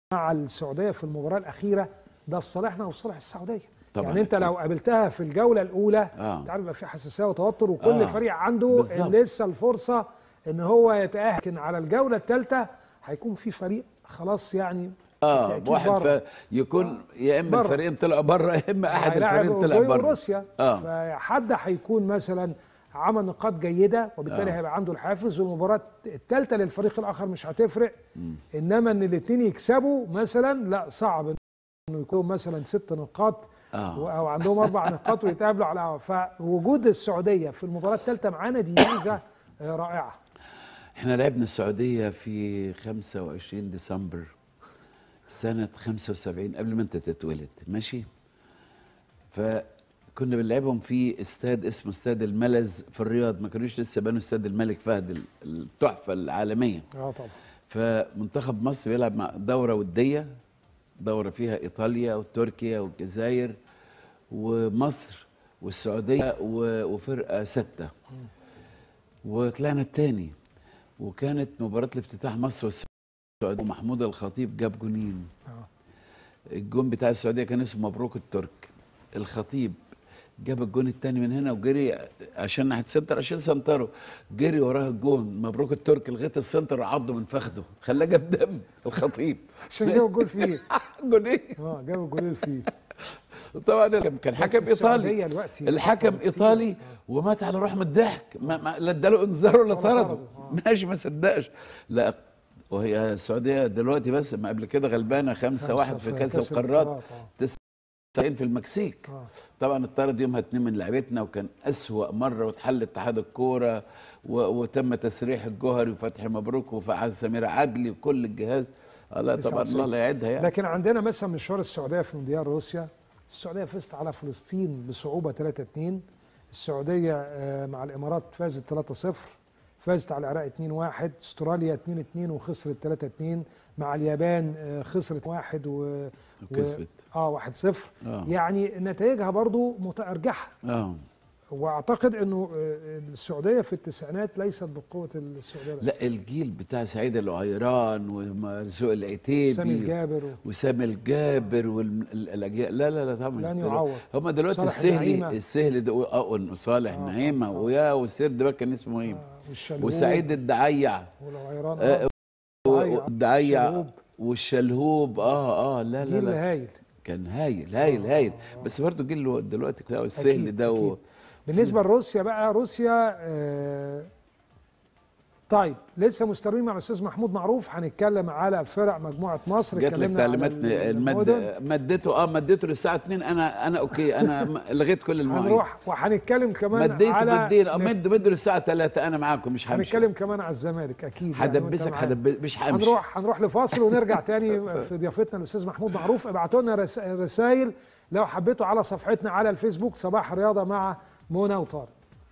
مع السعوديه في المباراه الاخيره ده في صالحنا وفي صالح السعوديه طبعاً يعني انت أكيد. لو قابلتها في الجوله الاولى آه. انت عارف يبقى في حساسيه وتوتر وكل آه. فريق عنده بالظبط. لسه الفرصه ان هو يتاهل لكن على الجوله الثالثه هيكون في فريق خلاص يعني اه بالتأكيد واحد بره. ف... يكون يا اما بره. الفريقين طلعوا بره يا اما احد هيلاعب الفريقين طلع أوروجواي بره وروسيا آه. فحد هيكون مثلا عمل نقاط جيده وبالتالي آه. هيبقى عنده الحافز والمباراه الثالثه للفريق الاخر مش هتفرق انما ان الاثنين يكسبوا مثلا لا صعب انه يكون مثلا ست نقاط آه. او عندهم اربع نقاط ويتقابلوا على فوجود السعوديه في المباراه الثالثه معانا دي ميزه آه، رائعه احنا لعبنا السعوديه في 25 ديسمبر سنه 75 قبل ما انت تتولد ماشي فكنا بنلعبهم في استاد اسمه استاد الملز في الرياض ما كانوش لسه بنوا استاد الملك فهد ال- التحفه العالميه اه طبعا فمنتخب مصر بيلعب مع دوره وديه دوره فيها ايطاليا وتركيا والجزائر ومصر والسعوديه و- وفرقه سته وطلعنا الثاني وكانت مباراه الافتتاح مصر والسعوديه ومحمود الخطيب جاب جونين آه. الجون بتاع السعوديه كان اسمه مبروك الترك الخطيب جاب الجون الثاني من هنا وجري عشان ناحيه سنتر عشان سنتره جري وراه الجون مبروك الترك لغايه السنتر عضه من فخده خلاه جاب دم الخطيب عشان جابوا الجول فيه جونين اه جابوا الجولين فيه طبعا كان بس حكم السعودية ايطالي دلوقتي الحكم أقوى بكتير. ايطالي ومات على روح من الضحك ما ما لا اداله انذار ولا ولا طرده طرده. آه. ماشي ما صدقش لا وهي السعوديه دلوقتي بس ما قبل كده غلبانه خمسة واحد في كاس القارات آه. 90 في المكسيك آه. طبعا اتطرد يومها اتنين من لعيبتنا وكان أسوأ مرة واتحل اتحاد الكورة و... وتم تسريح الجوهري وفتحي مبروك وفعل سمير عدلي وكل الجهاز آه لا طبعا 99. الله لا يعيدها يعني لكن عندنا مثلا مشوار السعوديه في مونديال روسيا السعوديه فازت على فلسطين بصعوبه 3 2 السعوديه آه، مع الامارات فازت 3 0 فازت على العراق 2 1 استراليا 2 2 وخسرت 3 2 مع اليابان آه، خسرت 1 و وكسبت. اه 1 0 آه. يعني نتائجها برضو متأرجحة اه واعتقد انه آه، السعوديه في التسعينات ليست بقوه السعوديه بس لا الجيل بتاع سعيد العيران ومرزوق العتيبي سامي الجابر و... وسامي الجابر والاجيال لا لا لا طبعا لن يعوض. هم دلوقتي صالح السهلي النعيمة. السهلي ده اه وصالح آه، نعيمه آه. ويا والسرد بقى كان اسمه ايه آه، والشلهوب وسعيد الدعيع والعيران آه، آه. والدعيع الشلهوب. والشلهوب اه اه لا لا جيل لا هايل كان هايل هايل آه، هايل آه. بس برضه جيل دلوقتي كده السهل أكيد، ده و... أكيد. بالنسبه لروسيا بقى روسيا آه طيب لسه مستمرين مع الاستاذ محمود معروف هنتكلم على فرق مجموعه مصر جات لك اتكلمنا على تعليمات المدن. المد... مدته اه مدته للساعه 2 انا انا اوكي انا م- لغيت كل المواعيد هنروح وهنتكلم كمان مديته على مدينا مد مده للساعه 3 انا معاكم مش همشي هنتكلم كمان على الزمالك اكيد يعني وأنت هدبسك معانا. هدب مش همشي هنروح هنروح لفاصل ونرجع تاني في ضيافتنا الاستاذ محمود معروف ابعتوا لنا رس- رسائل لو حبيتوا على صفحتنا على الفيسبوك صباح الرياضه مع منى وطارق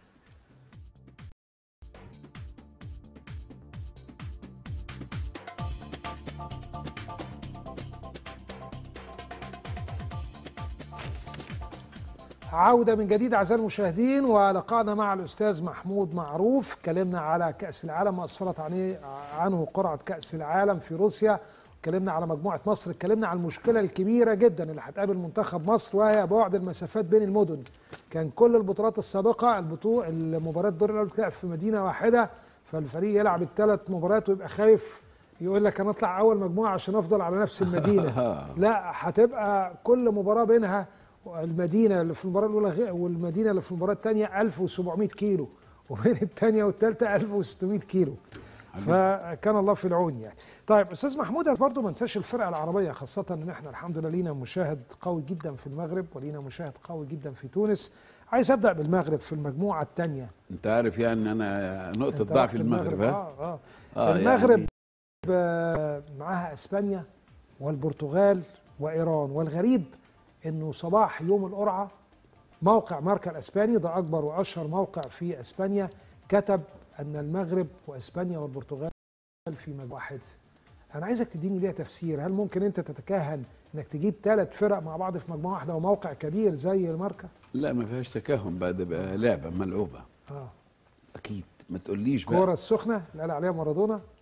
عودة من جديد أعزائي المشاهدين ولقاءنا مع الأستاذ محمود معروف اتكلمنا على كأس العالم ما أسفرت عنه عنه قرعة كأس العالم في روسيا اتكلمنا على مجموعة مصر اتكلمنا على المشكلة الكبيرة جدا اللي هتقابل منتخب مصر وهي بعد المسافات بين المدن كان كل البطولات السابقة البطولة المباريات الدور الأول بتلعب في مدينة واحدة فالفريق يلعب الثلاث مباريات ويبقى خايف يقول لك انا اطلع اول مجموعه عشان افضل على نفس المدينه لا هتبقى كل مباراه بينها المدينه اللي في المباراه الاولى غير- والمدينه اللي في المباراه الثانيه 1700 كيلو وبين الثانيه والثالثه 1600 كيلو فكان الله في العون يعني طيب استاذ محمود أنا برضه ما انساش الفرقه العربيه خاصه ان احنا الحمد لله لينا مشاهد قوي جدا في المغرب ولينا مشاهد قوي جدا في تونس عايز ابدا بالمغرب في المجموعه الثانيه انت عارف يعني ان انا نقطه ضعف المغرب ها اه اه آه، المغرب يعني آه، معاها اسبانيا والبرتغال وايران والغريب انه صباح يوم القرعه موقع ماركا الاسباني ده اكبر واشهر موقع في اسبانيا كتب ان المغرب واسبانيا والبرتغال في مجموعه واحده انا عايزك تديني ليها تفسير هل ممكن انت تتكهن انك تجيب ثلاث فرق مع بعض في مجموعه واحده وموقع كبير زي الماركا لا ما فيهاش تكهن بقى ده بقى لعبه ملعوبه اه اكيد ما تقوليش بقى كوره السخنه اللي قال عليها مارادونا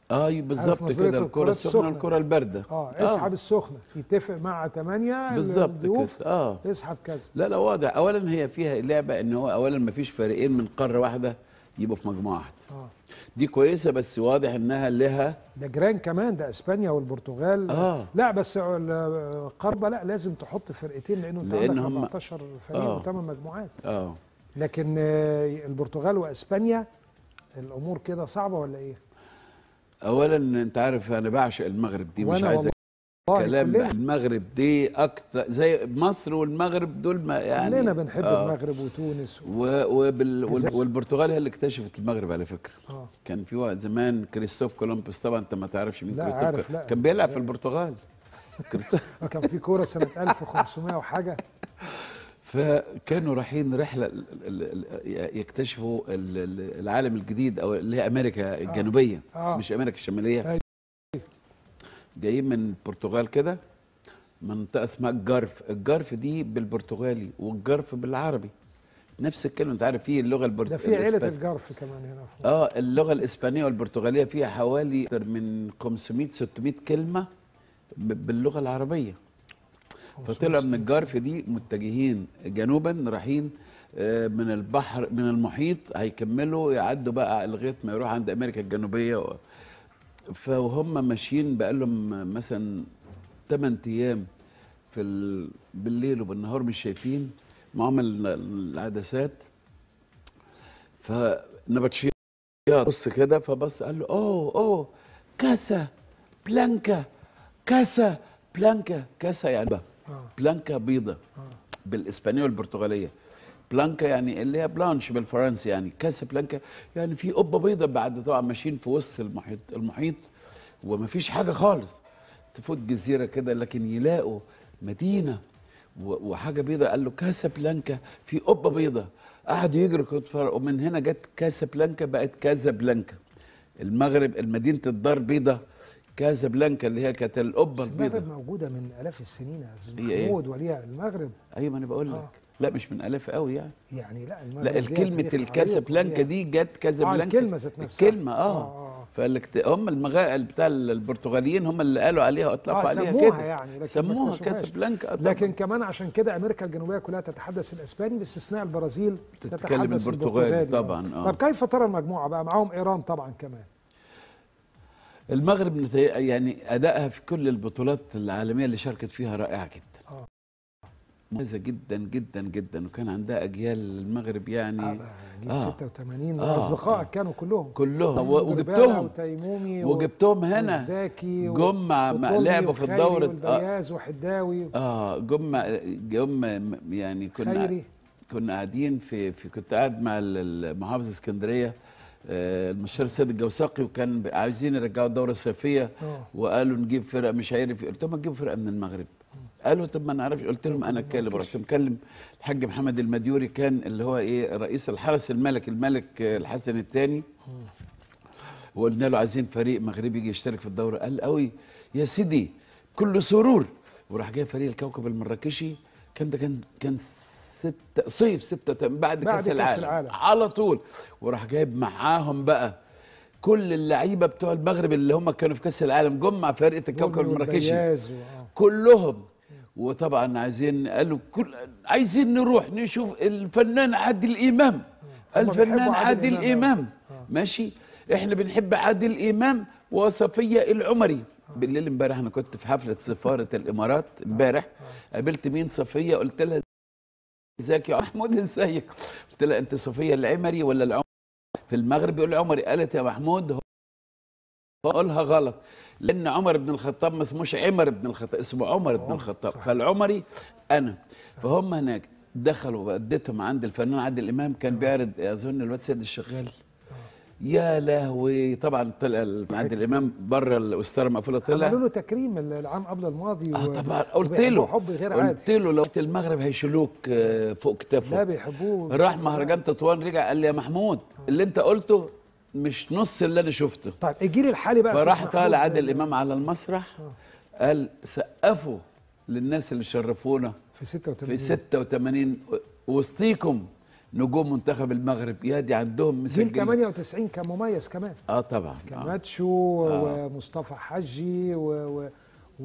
اه عارف بالظبط نظرية كده الكره الكرات السخنه السخنة. والكره البارده اه اسحب السخنه يتفق مع ثمانيه بالظبط الضيوف كده اه اسحب كذا لا لا واضح اولا هي فيها لعبه ان هو اولا ما فيش فريقين من قاره واحده يبقوا في مجموعه واحده اه دي كويسه بس واضح انها لها ده جيران كمان ده اسبانيا والبرتغال آه. لا بس القربه لا لازم تحط فرقتين لانه انت لأن عندك هم- 14 فريق آه. وثمان مجموعات اه لكن آه، البرتغال واسبانيا الامور كده صعبه ولا ايه؟ اولا انت عارف انا بعشق المغرب دي مش وأنا عايز والله كلام كلنا بقى. المغرب دي اكتر زي مصر والمغرب دول ما يعني كلنا بنحب آه. المغرب وتونس و... و... وبال... وال- الجزائر. والبرتغال هي اللي اكتشفت المغرب على فكره اه كان في وقت زمان كريستوف كولومبوس طبعا انت ما تعرفش مين لا كريستوف عارف، كول- لا. كان بيلعب في البرتغال كريستوف كان في كوره سنه 1500 وحاجه فكانوا رايحين رحله ال- ال- ال- يكتشفوا ال- ال- العالم الجديد او اللي هي امريكا الجنوبيه آه. مش امريكا الشماليه أيوة. جايين من البرتغال كده منطقه اسمها الجرف الجرف دي بالبرتغالي والجرف بالعربي نفس الكلمه انت عارف في اللغه البرت... ده في عيله الإسبان- الجرف كمان هنا في مصر اه اللغه الاسبانيه والبرتغاليه فيها حوالي اكثر من 500 600 كلمه ب- باللغه العربيه فطلع من الجرف دي متجهين جنوبا رايحين آه، من البحر من المحيط هيكملوا يعدوا بقى لغايه ما يروح عند امريكا الجنوبيه و... فهم ماشيين بقى لهم مثلا 8 ايام في ال... بالليل وبالنهار مش شايفين معاهم ال- العدسات فنبطشيات بص كده فبص قال له اوه اوه كاسا بلانكا كاسا بلانكا كاسا يعني بقى اه بلانكا بيضة اه بالاسبانيه والبرتغاليه بلانكا يعني اللي هي بلانش بالفرنسي يعني كاسا بلانكا يعني في قبه بيضة بعد طبعا ماشيين في وسط المحيط المحيط ومفيش حاجه خالص تفوت جزيره كده لكن يلاقوا مدينه و- وحاجه بيضة قال له كاسا بلانكا في قبه بيضة قعدوا يجروا كده يتفرجوا، ومن هنا جت كاسا بلانكا بقت كازا بلانكا المغرب المدينه الدار بيضة كازا بلانكا اللي هي كانت القبه بس البيضة المغرب موجوده من الاف السنين يا استاذ هي إيه؟ محمود وليها المغرب ايوه ما انا بقول لك آه. لا مش من الاف قوي يعني يعني لا المغرب لا ليها الكلمة تاريخ الكاسا عريق بلانكا وليها- دي جت كازا اه بلانكا الكلمه ذات نفسها الكلمة اه, اه فالكت... هم المغا بتاع البرتغاليين هم اللي قالوا عليها واطلقوا اه عليها سموها كده يعني لكن ما سموها اكتشفوهاش. كاسا بلانكا آه طبعاً. لكن كمان عشان كده امريكا الجنوبيه كلها تتحدث الاسباني باستثناء البرازيل تتكلم تتحدث البرتغالي طبعاً، آه. طب كيف ترى المجموعه بقى معاهم ايران طبعا كمان المغرب نت- يعني ادائها في كل البطولات العالميه اللي شاركت فيها رائعه جدا آه. مميزه جدا جدا جدا وكان عندها اجيال المغرب يعني آه جيل آه. 86 آه، اصدقائك آه. كانوا كلهم كلهم عزيز و- بوربالة وجبتهم وتيمومي وجبتهم هنا والزاكي و- جم مع مع وطلي لعبوا في وخيري الدورة آه, والبياز وحداوي اه جم جم يعني كنا خيري كنا قاعدين في, في كنت قاعد مع ال- المحافظ اسكندريه آه، المستشار السيد الجوساقي وكان ب- عايزين يرجعوا الدوره الصيفيه اه وقالوا نجيب فرقه مش عارف قلت لهم نجيب فرقه من المغرب قالوا طب ما نعرفش قلت لهم انا اتكلم رحت مكلم الحاج محمد المديوري كان اللي هو ايه رئيس الحرس الملكي الملك آه، الحسن الثاني وقلنا له عايزين فريق مغربي يجي يشترك في الدوره قال قوي يا سيدي كل سرور وراح جاي فريق الكوكب المراكشي كان ده كان كان ستة صيف ستة بعد, بعد كاس كأس العالم. العالم. على طول وراح جايب معاهم بقى كل اللعيبه بتوع المغرب اللي هم كانوا في كاس العالم جم مع فرقه الكوكب رمي المراكشي والبياز و- آه. كلهم وطبعا عايزين قالوا كل عايزين نروح نشوف الفنان عادل امام هم الفنان بيحبوا عادل عادل إمام امام ماشي احنا بنحب عادل امام وصفيه العمري بالليل امبارح انا كنت في حفله سفاره الامارات امبارح قابلت مين صفيه قلت لها ازيك يا محمود ازيك قلت لها انت صفيه العمري ولا العمري في المغرب يقول العمري قالت يا محمود هو قولها غلط لان عمر بن الخطاب ما اسموش عمر بن الخطاب اسمه عمر بن عمر، الخطاب صح. فالعمري انا فهم هناك دخلوا واديتهم عند الفنان عادل امام كان بيعرض اظن الواد سيد الشغال يا لهوي طبعا طلع ال- عادل امام بره الاسطره مقفوله طلع عملوا له تكريم العام قبل الماضي اه و- طبعا قلت وبيحبوه له حب غير قلت عادي له لو رحت المغرب هيشيلوك آه، فوق لا كتافه بيحبوه راح مهرجان تطوان رجع قال لي يا محمود اللي انت قلته مش نص اللي انا شفته طيب الجيل الحالي بقى فراح أستاذ طالع محمود، عادل امام على المسرح قال سقفوا للناس اللي شرفونا في 86 في 86 وسطيكم نجوم منتخب المغرب يا دي عندهم جيل مسجل 98 كان مميز كمان اه طبعا كان آه. ماتشو آه. ومصطفى حجي و و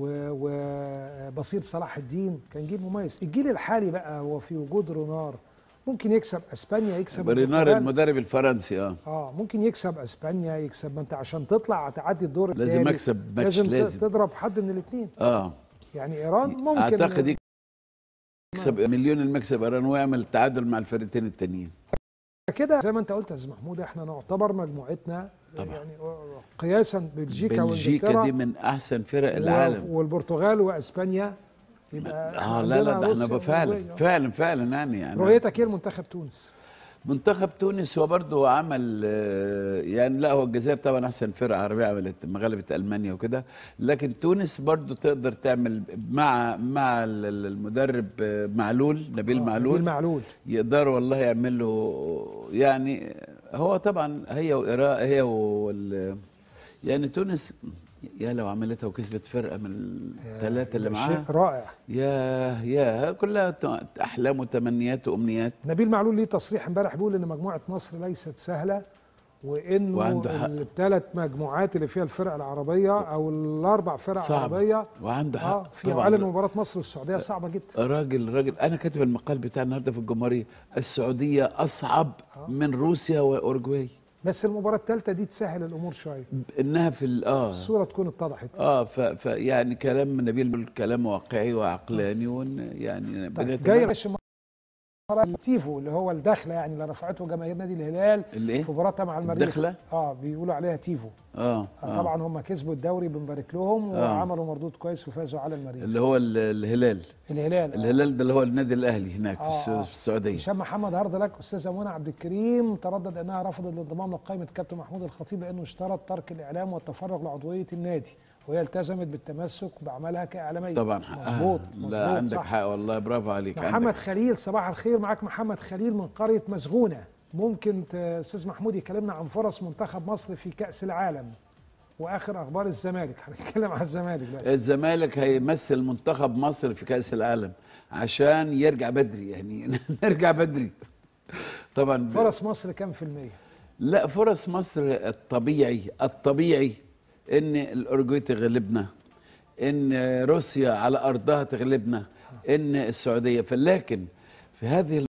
وبصير صلاح الدين كان جيل مميز الجيل الحالي بقى هو في وجود رونار ممكن يكسب اسبانيا يكسب رينار البرتغال. المدرب الفرنسي اه اه ممكن يكسب اسبانيا يكسب ما انت عشان تطلع تعدي الدور لازم الثالث اكسب ماتش لازم, لازم, لازم تضرب حد من الاثنين اه يعني ايران ممكن اعتقد يكسب مليون المكسب ايران ويعمل تعادل مع الفرقتين التانيين كده زي ما انت قلت يا استاذ محمود احنا نعتبر مجموعتنا طبعا. يعني قياسا بلجيكا بلجيكا وانجلترا دي من احسن فرق و- العالم والبرتغال واسبانيا يبقى اه لا لا عندنا ده احنا روسيا فعلا وأوروجواي. فعلا فعلا يعني يعني رؤيتك ايه لمنتخب تونس؟ منتخب تونس هو برضه عمل آه، يعني لا هو الجزائر طبعا احسن فرقه عربيه عملت ما غلبت المانيا وكده لكن تونس برضه تقدر تعمل مع مع ال- ال- المدرب آه، معلول نبيل آه، معلول نبيل معلول يقدروا والله يعملوا يعني هو طبعا هي وإراء هي وال يعني تونس يا لو عملتها وكسبت فرقه من الثلاثه اللي معاها شيء رائع يا يا كلها ت- احلام وتمنيات وامنيات نبيل معلول ليه تصريح امبارح بيقول ان مجموعه مصر ليست سهله وانه وعنده حق. الثلاث مجموعات اللي فيها الفرق العربيه او الاربع فرق صعب عربيه وعنده اه حق في اعلن مباراه مصر والسعوديه صعبه جدا راجل راجل انا كاتب المقال بتاع النهارده في الجمهوريه السعوديه اصعب من روسيا واورجواي بس المباراه الثالثه دي تسهل الامور شويه انها في ال- اه الصوره تكون اتضحت اه ف, ف يعني كلام نبيل كلام واقعي وعقلاني ون يعني طيب بنتمنى- جاي مش مباراة تيفو اللي هو الدخله يعني اللي رفعته جماهير نادي الهلال اللي ايه؟ في مباراتها مع المريخ الدخلة؟ اه بيقولوا عليها تيفو اه, آه. طبعا هم كسبوا الدوري بنبارك لهم آه. وعملوا مردود كويس وفازوا على المريخ اللي هو ال- الهلال الهلال آه. الهلال ده اللي هو النادي الاهلي هناك في, آه، الس- آه. في السعوديه هشام محمد هارد لك استاذه منى عبد الكريم تردد انها رفضت الانضمام لقائمه كابتن محمود الخطيب لانه اشترط ترك الاعلام والتفرغ لعضويه النادي وهي التزمت بالتمسك بعملها كاعلاميه طبعا حقها مظبوط مظبوط لا عندك صح. حق والله برافو عليك محمد عندك خليل صباح الخير معاك محمد خليل من قريه مسغونه ممكن ت- استاذ محمود يكلمنا عن فرص منتخب مصر في كاس العالم واخر اخبار الزمالك هنتكلم عن الزمالك بقى الزمالك هيمثل منتخب مصر في كاس العالم عشان يرجع بدري يعني نرجع بدري طبعا ب- فرص مصر كام في المية؟ لا فرص مصر الطبيعي الطبيعي ان الاورجواي تغلبنا ان روسيا على ارضها تغلبنا ان السعوديه فلكن في هذه